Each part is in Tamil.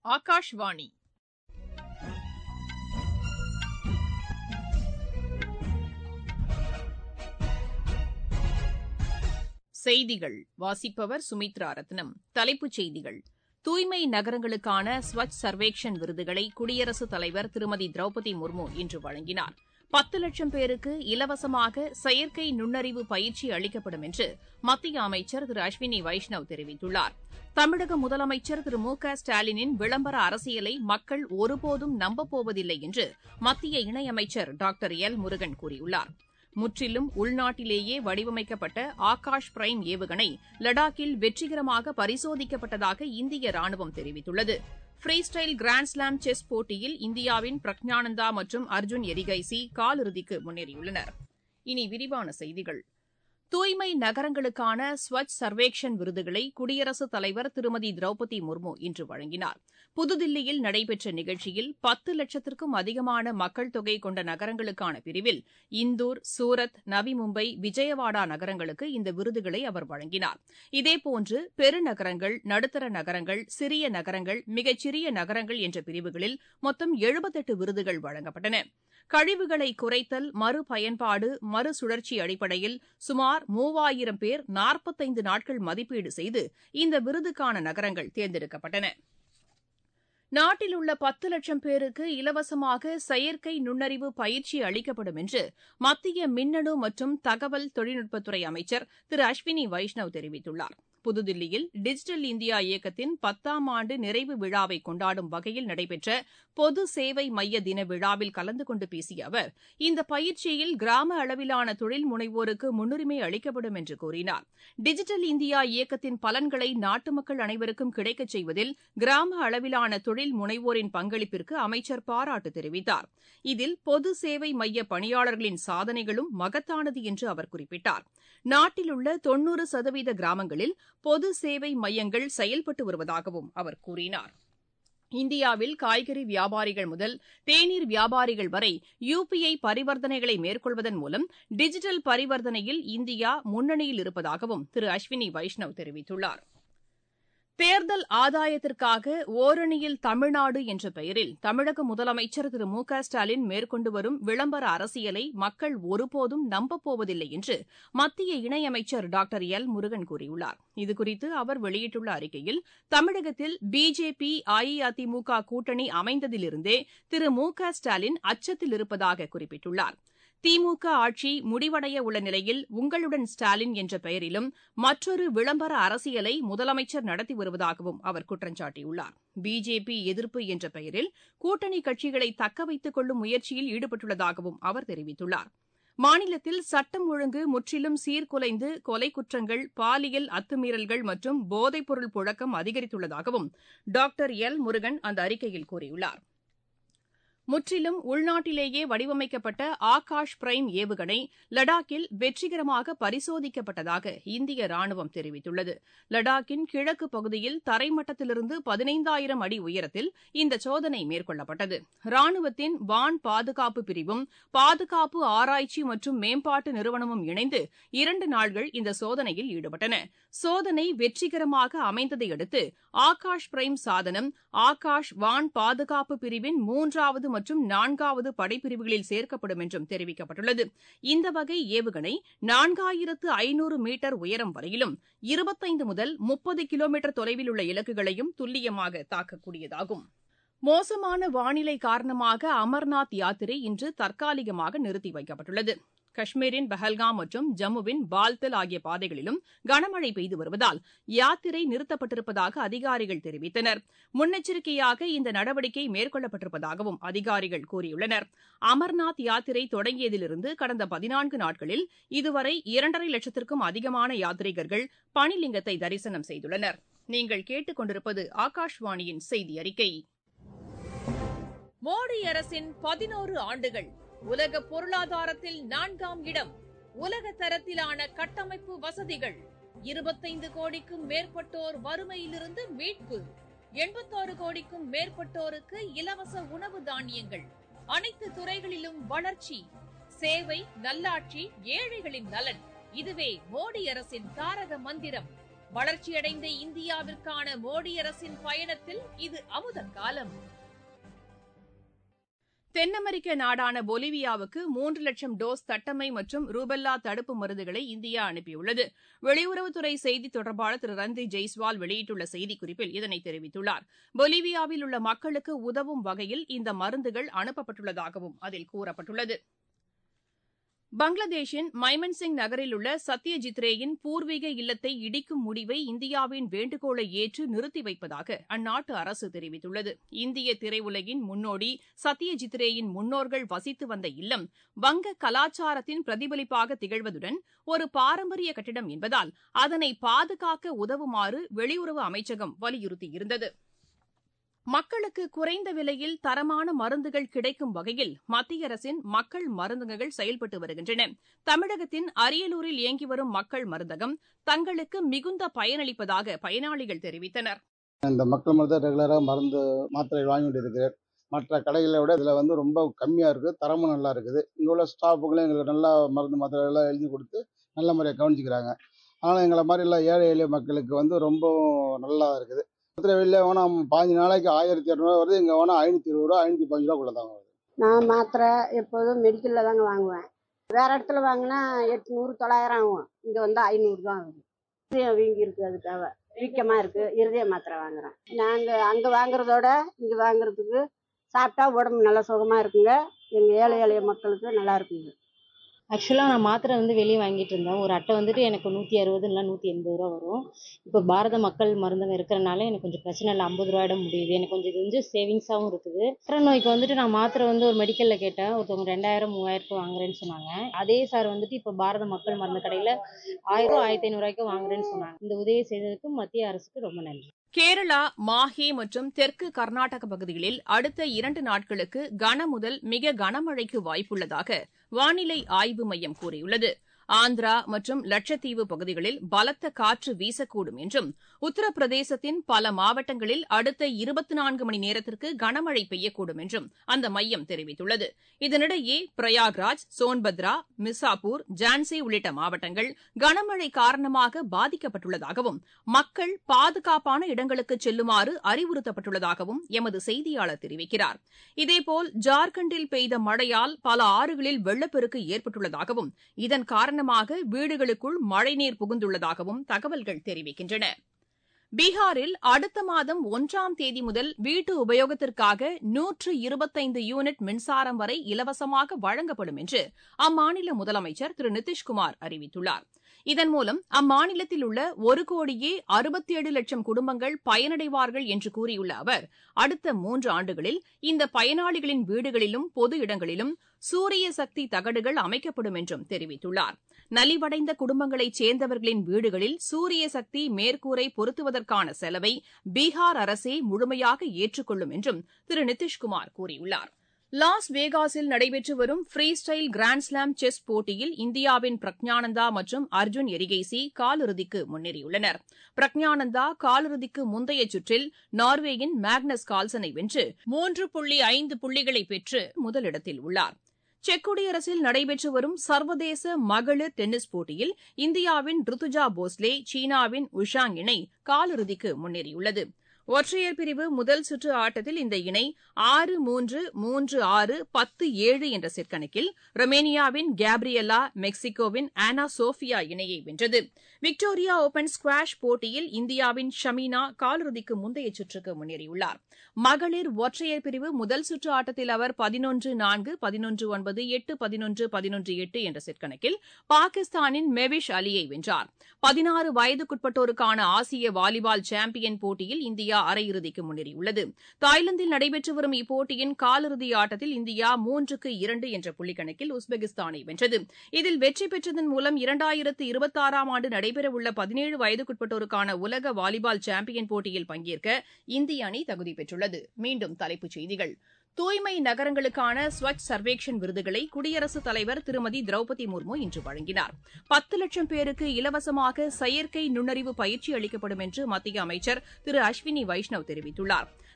ஆகாஷ்வாணி செய்திகள் வாசிப்பவர் சுமித்ரா ரத்னம் தலைப்புச் செய்திகள் தூய்மை நகரங்களுக்கான ஸ்வச் சர்வேக்ஷன் விருதுகளை குடியரசுத் தலைவர் திருமதி திரௌபதி முர்மு இன்று வழங்கினார் பத்து லட்சம் பேருக்கு இலவசமாக செயற்கை நுண்ணறிவு பயிற்சி அளிக்கப்படும் என்று மத்திய அமைச்சர் திரு அஸ்வினி வைஷ்ணவ் தெரிவித்துள்ளார் தமிழக முதலமைச்சர் திரு மு க ஸ்டாலினின் விளம்பர அரசியலை மக்கள் ஒருபோதும் நம்பப்போவதில்லை என்று மத்திய இணையமைச்சர் டாக்டர் எல் முருகன் கூறியுள்ளார் முற்றிலும் உள்நாட்டிலேயே வடிவமைக்கப்பட்ட ஆகாஷ் பிரைம் ஏவுகணை லடாக்கில் வெற்றிகரமாக பரிசோதிக்கப்பட்டதாக இந்திய ராணுவம் தெரிவித்துள்ளது ஃப்ரீ ஸ்டைல் கிராண்ட்ஸ்லாம் செஸ் போட்டியில் இந்தியாவின் பிரக்ஞானந்தா மற்றும் அர்ஜுன் எரிகைசி காலிறுதிக்கு முன்னேறியுள்ளனர் இனி விரிவான செய்திகள் தூய்மை நகரங்களுக்கான ஸ்வச் சர்வேக்ஷன் விருதுகளை குடியரசுத் தலைவர் திருமதி திரௌபதி முர்மு இன்று வழங்கினார் புதுதில்லியில் நடைபெற்ற நிகழ்ச்சியில் பத்து லட்சத்திற்கும் அதிகமான மக்கள் தொகை கொண்ட நகரங்களுக்கான பிரிவில் இந்தூர் சூரத் நவி மும்பை விஜயவாடா நகரங்களுக்கு இந்த விருதுகளை அவர் வழங்கினார் இதேபோன்று பெருநகரங்கள் நடுத்தர நகரங்கள் சிறிய நகரங்கள் மிகச்சிறிய நகரங்கள் என்ற பிரிவுகளில் மொத்தம் எழுபத்தெட்டு விருதுகள் வழங்கப்பட்டன கழிவுகளை குறைத்தல் மறுபயன்பாடு மறுசுழற்சி அடிப்படையில் சுமார் மூவாயிரம் பேர் நாற்பத்தைந்து நாட்கள் மதிப்பீடு செய்து இந்த விருதுக்கான நகரங்கள் தேர்ந்தெடுக்கப்பட்டன நாட்டில் உள்ள பத்து லட்சம் பேருக்கு இலவசமாக செயற்கை நுண்ணறிவு பயிற்சி அளிக்கப்படும் என்று மத்திய மின்னணு மற்றும் தகவல் தொழில்நுட்பத்துறை அமைச்சர் திரு அஸ்வினி வைஷ்ணவ் தெரிவித்துள்ளார் புதுதில்லியில் டிஜிட்டல் இந்தியா இயக்கத்தின் பத்தாம் ஆண்டு நிறைவு விழாவை கொண்டாடும் வகையில் நடைபெற்ற பொது சேவை மைய தின விழாவில் கலந்து கொண்டு பேசிய அவர் இந்த பயிற்சியில் கிராம அளவிலான தொழில் முனைவோருக்கு முன்னுரிமை அளிக்கப்படும் என்று கூறினார் டிஜிட்டல் இந்தியா இயக்கத்தின் பலன்களை நாட்டு மக்கள் அனைவருக்கும் கிடைக்கச் செய்வதில் கிராம அளவிலான தொழில் முனைவோரின் பங்களிப்பிற்கு அமைச்சர் பாராட்டு தெரிவித்தார் இதில் பொது சேவை மைய பணியாளர்களின் சாதனைகளும் மகத்தானது என்று அவர் குறிப்பிட்டார் நாட்டில் உள்ள தொன்னூறு சதவீத கிராமங்களில் பொது சேவை மையங்கள் செயல்பட்டு வருவதாகவும் அவர் கூறினார் இந்தியாவில் காய்கறி வியாபாரிகள் முதல் தேநீர் வியாபாரிகள் வரை யுபிஐ பரிவர்த்தனைகளை மேற்கொள்வதன் மூலம் டிஜிட்டல் பரிவர்த்தனையில் இந்தியா முன்னணியில் இருப்பதாகவும் திரு அஸ்வினி வைஷ்ணவ் தெரிவித்துள்ளார் தேர்தல் ஆதாயத்திற்காக ஓரணியில் தமிழ்நாடு என்ற பெயரில் தமிழக முதலமைச்சர் திரு மு க ஸ்டாலின் மேற்கொண்டு வரும் விளம்பர அரசியலை மக்கள் ஒருபோதும் நம்பப்போவதில்லை என்று மத்திய இணையமைச்சர் டாக்டர் எல் முருகன் கூறியுள்ளார் இதுகுறித்து அவர் வெளியிட்டுள்ள அறிக்கையில் தமிழகத்தில் பிஜேபி அஇஅதிமுக கூட்டணி அமைந்ததிலிருந்தே திரு மு க ஸ்டாலின் அச்சத்தில் இருப்பதாக குறிப்பிட்டுள்ளார் திமுக ஆட்சி முடிவடைய உள்ள நிலையில் உங்களுடன் ஸ்டாலின் என்ற பெயரிலும் மற்றொரு விளம்பர அரசியலை முதலமைச்சர் நடத்தி வருவதாகவும் அவர் குற்றம் சாட்டியுள்ளார் பிஜேபி எதிர்ப்பு என்ற பெயரில் கூட்டணி கட்சிகளை தக்க வைத்துக் கொள்ளும் முயற்சியில் ஈடுபட்டுள்ளதாகவும் அவர் தெரிவித்துள்ளார் மாநிலத்தில் சட்டம் ஒழுங்கு முற்றிலும் சீர்குலைந்து கொலை குற்றங்கள் பாலியல் அத்துமீறல்கள் மற்றும் போதைப்பொருள் புழக்கம் அதிகரித்துள்ளதாகவும் டாக்டர் எல் முருகன் அந்த அறிக்கையில் கூறியுள்ளார் முற்றிலும் உள்நாட்டிலேயே வடிவமைக்கப்பட்ட ஆகாஷ் பிரைம் ஏவுகணை லடாக்கில் வெற்றிகரமாக பரிசோதிக்கப்பட்டதாக இந்திய ராணுவம் தெரிவித்துள்ளது லடாக்கின் கிழக்கு பகுதியில் தரைமட்டத்திலிருந்து பதினைந்தாயிரம் அடி உயரத்தில் இந்த சோதனை மேற்கொள்ளப்பட்டது ராணுவத்தின் வான் பாதுகாப்பு பிரிவும் பாதுகாப்பு ஆராய்ச்சி மற்றும் மேம்பாட்டு நிறுவனமும் இணைந்து இரண்டு நாள்கள் இந்த சோதனையில் ஈடுபட்டன சோதனை வெற்றிகரமாக அமைந்ததை அடுத்து ஆகாஷ் பிரைம் சாதனம் ஆகாஷ் வான் பாதுகாப்பு பிரிவின் மூன்றாவது மற்றும் நான்காவது படைப்பிரிவுகளில் சேர்க்கப்படும் என்றும் தெரிவிக்கப்பட்டுள்ளது இந்த வகை ஏவுகணை நான்காயிரத்து ஐநூறு மீட்டர் உயரம் வரையிலும் இருபத்தைந்து முதல் முப்பது கிலோமீட்டர் தொலைவில் உள்ள இலக்குகளையும் துல்லியமாக தாக்கக்கூடியதாகும் மோசமான வானிலை காரணமாக அமர்நாத் யாத்திரை இன்று தற்காலிகமாக நிறுத்தி வைக்கப்பட்டுள்ளது காஷ்மீரின் பஹல்காம் மற்றும் ஜம்முவின் பால்தல் ஆகிய பாதைகளிலும் கனமழை பெய்து வருவதால் யாத்திரை நிறுத்தப்பட்டிருப்பதாக அதிகாரிகள் தெரிவித்தனர் முன்னெச்சரிக்கையாக இந்த நடவடிக்கை மேற்கொள்ளப்பட்டிருப்பதாகவும் அதிகாரிகள் கூறியுள்ளனர் அமர்நாத் யாத்திரை தொடங்கியதிலிருந்து கடந்த பதினான்கு நாட்களில் இதுவரை இரண்டரை லட்சத்திற்கும் அதிகமான யாத்ரீகர்கள் பனிலிங்கத்தை தரிசனம் செய்துள்ளனர் நீங்கள் கேட்டுக் கொண்டிருப்பது ஆகாஷ்வாணியின் செய்தி அறிக்கை மோடி அரசின் பதினோரு ஆண்டுகள் உலக பொருளாதாரத்தில் நான்காம் இடம் உலக தரத்திலான கட்டமைப்பு வசதிகள் இருபத்தைந்து கோடிக்கும் மேற்பட்டோர் வறுமையிலிருந்து மீட்பு எண்பத்தாறு கோடிக்கும் மேற்பட்டோருக்கு இலவச உணவு தானியங்கள் அனைத்து துறைகளிலும் வளர்ச்சி சேவை நல்லாட்சி ஏழைகளின் நலன் இதுவே மோடி அரசின் தாரக மந்திரம் வளர்ச்சியடைந்த இந்தியாவிற்கான மோடி அரசின் பயணத்தில் இது அமுத காலம் தென் அமெரிக்க நாடான பொலிவியாவுக்கு மூன்று லட்சம் டோஸ் தட்டம்மை மற்றும் ரூபெல்லா தடுப்பு மருந்துகளை இந்தியா அனுப்பியுள்ளது வெளியுறவுத்துறை செய்தி தொடர்பாளர் திரு ரன்தீப் ஜெய்ஸ்வால் வெளியிட்டுள்ள செய்திக்குறிப்பில் இதனை தெரிவித்துள்ளார் பொலிவியாவில் உள்ள மக்களுக்கு உதவும் வகையில் இந்த மருந்துகள் அனுப்பப்பட்டுள்ளதாகவும் அதில் கூறப்பட்டுள்ளது பங்களாதேஷின் மைமன்சிங் நகரில் உள்ள சத்யஜித் ரேயின் பூர்வீக இல்லத்தை இடிக்கும் முடிவை இந்தியாவின் வேண்டுகோளை ஏற்று நிறுத்தி வைப்பதாக அந்நாட்டு அரசு தெரிவித்துள்ளது இந்திய திரையுலகின் முன்னோடி சத்யஜித் ரேயின் முன்னோர்கள் வசித்து வந்த இல்லம் வங்க கலாச்சாரத்தின் பிரதிபலிப்பாக திகழ்வதுடன் ஒரு பாரம்பரிய கட்டிடம் என்பதால் அதனை பாதுகாக்க உதவுமாறு வெளியுறவு அமைச்சகம் வலியுறுத்தியிருந்தது மக்களுக்கு குறைந்த விலையில் தரமான மருந்துகள் கிடைக்கும் வகையில் மத்திய அரசின் மக்கள் மருந்தகங்கள் செயல்பட்டு வருகின்றன தமிழகத்தின் அரியலூரில் இயங்கி வரும் மக்கள் மருந்தகம் தங்களுக்கு மிகுந்த பயனளிப்பதாக பயனாளிகள் தெரிவித்தனர் இந்த மக்கள் மருந்தை ரெகுலராக மருந்து மாத்திரை வாங்கி கொண்டிருக்கிறேன் மற்ற கடைகளை விட இதில் வந்து ரொம்ப கம்மியாக இருக்குது தரமும் நல்லா இருக்குது இங்கே உள்ள ஸ்டாஃபுகளும் எங்களுக்கு நல்லா மருந்து மாத்திரை எல்லாம் எழுதி கொடுத்து நல்ல முறையாக கவனிச்சிக்கிறாங்க ஆனால் எங்களை மாதிரி எல்லாம் ஏழை எளிய மக்களுக்கு வந்து ரொம்ப நல்லா இருக்குது மதுரை வெளியில் வேணால் பாஞ்சு நாளைக்கு ஆயிரத்தி இரநூறுவா வருது இங்கே வேணால் ஐநூற்றி இருபது ரூபா ஐநூற்றி பதினஞ்சு ரூபாக்குள்ள தான் வருது நான் மாத்திரை எப்போதும் மெடிக்கலில் தாங்க வாங்குவேன் வேற இடத்துல வாங்கினா எட்நூறு தொள்ளாயிரம் ஆகும் இங்கே வந்து ஐநூறு தான் ஆகுது இருதயம் வீங்கி இருக்கு அதுக்காக வீக்கமாக இருக்கு இருதய மாத்திரை வாங்குறேன் நாங்கள் அங்கே வாங்குறதோட இங்கே வாங்குறதுக்கு சாப்பிட்டா உடம்பு நல்லா சுகமாக இருக்குங்க எங்கள் ஏழை எளிய மக்களுக்கு நல்லா இருக்குங்க ஆக்சுவலாக நான் மாத்திரை வந்து வெளியே வாங்கிட்டு இருந்தேன் ஒரு அட்டை வந்துட்டு எனக்கு நூற்றி அறுபது இல்லை நூற்றி எண்பது ரூபா வரும் இப்போ பாரத மக்கள் மருந்தகம் இருக்கிறனால எனக்கு கொஞ்சம் பிரச்சனை இல்லை ஐம்பது ரூபாயிட முடியுது எனக்கு கொஞ்சம் இது வந்து சேவிங்ஸாகவும் இருக்குது சக்கரை நோய்க்கு வந்துட்டு நான் மாத்திரை வந்து ஒரு மெடிக்கலில் கேட்டேன் ஒருத்தவங்க ரெண்டாயிரம் மூவாயிரத்துக்கு வாங்குறேன்னு சொன்னாங்க அதே சார் வந்துட்டு இப்போ பாரத மக்கள் மருந்து கடையில் ஆயிரம் ஆயிரத்தி ஐநூறுரூவாய்க்கு வாங்குறேன்னு சொன்னாங்க இந்த உதவி செய்ததுக்கு மத்திய அரசுக்கு ரொம்ப நன்றி கேரளா மாஹே மற்றும் தெற்கு கர்நாடக பகுதிகளில் அடுத்த இரண்டு நாட்களுக்கு கன முதல் மிக கனமழைக்கு வாய்ப்புள்ளதாக வானிலை ஆய்வு மையம் கூறியுள்ளது ஆந்திரா மற்றும் லட்சத்தீவு பகுதிகளில் பலத்த காற்று வீசக்கூடும் என்றும் உத்தரப்பிரதேசத்தின் பல மாவட்டங்களில் அடுத்த இருபத்தி நான்கு மணி நேரத்திற்கு கனமழை பெய்யக்கூடும் என்றும் அந்த மையம் தெரிவித்துள்ளது இதனிடையே பிரயாக்ராஜ் சோன்பத்ரா மிர்சாப்பூர் ஜான்சி உள்ளிட்ட மாவட்டங்கள் கனமழை காரணமாக பாதிக்கப்பட்டுள்ளதாகவும் மக்கள் பாதுகாப்பான இடங்களுக்கு செல்லுமாறு அறிவுறுத்தப்பட்டுள்ளதாகவும் எமது செய்தியாளர் தெரிவிக்கிறார் இதேபோல் ஜார்க்கண்டில் பெய்த மழையால் பல ஆறுகளில் வெள்ளப்பெருக்கு ஏற்பட்டுள்ளதாகவும் இதன் காரணமாக வீடுகளுக்குள் மழைநீர் புகுந்துள்ளதாகவும் தகவல்கள் தெரிவிக்கின்றன பீகாரில் அடுத்த மாதம் ஒன்றாம் தேதி முதல் வீட்டு உபயோகத்திற்காக நூற்று இருபத்தைந்து யூனிட் மின்சாரம் வரை இலவசமாக வழங்கப்படும் என்று அம்மாநில முதலமைச்சர் திரு நிதிஷ்குமார் அறிவித்துள்ளார் இதன் மூலம் அம்மாநிலத்தில் உள்ள ஒரு கோடியே அறுபத்தேழு லட்சம் குடும்பங்கள் பயனடைவார்கள் என்று கூறியுள்ள அவர் அடுத்த மூன்று ஆண்டுகளில் இந்த பயனாளிகளின் வீடுகளிலும் பொது இடங்களிலும் சூரிய சக்தி தகடுகள் அமைக்கப்படும் என்றும் தெரிவித்துள்ளார் நலிவடைந்த குடும்பங்களைச் சேர்ந்தவர்களின் வீடுகளில் சூரிய சக்தி மேற்கூரை பொருத்துவதற்கான செலவை பீகார் அரசே முழுமையாக ஏற்றுக்கொள்ளும் என்றும் திரு நிதிஷ்குமார் கூறியுள்ளார் லாஸ் வேகாஸில் நடைபெற்று வரும் ஃப்ரீ ஸ்டைல் கிராண்ட்ஸ்லாம் செஸ் போட்டியில் இந்தியாவின் பிரக்ஞானந்தா மற்றும் அர்ஜுன் எரிகேசி காலிறுதிக்கு முன்னேறியுள்ளனர் பிரக்ஞானந்தா காலிறுதிக்கு முந்தைய சுற்றில் நார்வேயின் மேக்னஸ் கால்சனை வென்று மூன்று புள்ளி ஐந்து புள்ளிகளை பெற்று முதலிடத்தில் உள்ளார் செக் குடியரசில் நடைபெற்று வரும் சர்வதேச மகளிர் டென்னிஸ் போட்டியில் இந்தியாவின் ருத்துஜா போஸ்லே சீனாவின் உஷாங் இணை காலிறுதிக்கு முன்னேறியுள்ளது ஒற்றையர் பிரிவு முதல் சுற்று ஆட்டத்தில் இந்த இணை ஆறு மூன்று மூன்று ஆறு பத்து ஏழு என்ற செட் கணக்கில் ரொமேனியாவின் கேப்ரியலா மெக்சிகோவின் ஆனா சோஃபியா இணையை வென்றது விக்டோரியா ஓபன் ஸ்குவாஷ் போட்டியில் இந்தியாவின் ஷமீனா காலிறுதிக்கு முந்தைய சுற்றுக்கு முன்னேறியுள்ளார் மகளிர் ஒற்றையர் பிரிவு முதல் சுற்று ஆட்டத்தில் அவர் பதினொன்று நான்கு பதினொன்று ஒன்பது எட்டு பதினொன்று பதினொன்று எட்டு என்ற செட் கணக்கில் பாகிஸ்தானின் மெவிஷ் அலியை வென்றார் பதினாறு வயதுக்குட்பட்டோருக்கான ஆசிய வாலிபால் சாம்பியன் போட்டியில் இந்தியா அரையிறுதிக்கு முன்னேறியுள்ளது தாய்லாந்தில் நடைபெற்று வரும் இப்போட்டியின் காலிறுதி ஆட்டத்தில் இந்தியா மூன்றுக்கு இரண்டு என்ற புள்ளிக்கணக்கில் உஸ்பெகிஸ்தானை வென்றது இதில் வெற்றி பெற்றதன் மூலம் இரண்டாயிரத்து இருபத்தாறாம் ஆண்டு நடைபெறவுள்ள பதினேழு வயதுக்குட்பட்டோருக்கான உலக வாலிபால் சாம்பியன் போட்டியில் பங்கேற்க இந்திய அணி தகுதி பெற்றுள்ளது மீண்டும் தலைப்புச் செய்திகள் தூய்மை நகரங்களுக்கான ஸ்வச் சர்வேக்ஷன் விருதுகளை குடியரசுத் தலைவர் திருமதி திரௌபதி முர்மு இன்று வழங்கினார் பத்து லட்சம் பேருக்கு இலவசமாக செயற்கை நுண்ணறிவு பயிற்சி அளிக்கப்படும் என்று மத்திய அமைச்சர் திரு அஸ்வினி வைஷ்ணவ் தெரிவித்துள்ளார்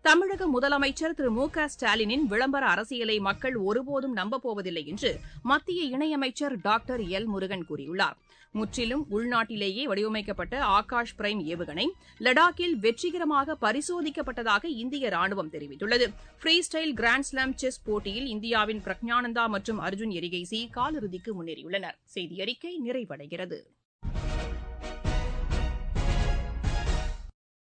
தமிழக முதலமைச்சர் திரு மு க ஸ்டாலினின் விளம்பர அரசியலை மக்கள் ஒருபோதும் நம்பப்போவதில்லை என்று மத்திய இணையமைச்சர் டாக்டர் எல் முருகன் கூறியுள்ளார் முற்றிலும் உள்நாட்டிலேயே வடிவமைக்கப்பட்ட ஆகாஷ் பிரைம் ஏவுகணை லடாக்கில் வெற்றிகரமாக பரிசோதிக்கப்பட்டதாக இந்திய ராணுவம் தெரிவித்துள்ளது ஃப்ரீ ஸ்டைல் கிராண்ட்ஸ்லாம் செஸ் போட்டியில் இந்தியாவின் பிரக்ஞானந்தா மற்றும் அர்ஜுன் எரிகைசி காலிறுதிக்கு முன்னேறியுள்ளனர் செய்தி அறிக்கை நிறைவடைகிறது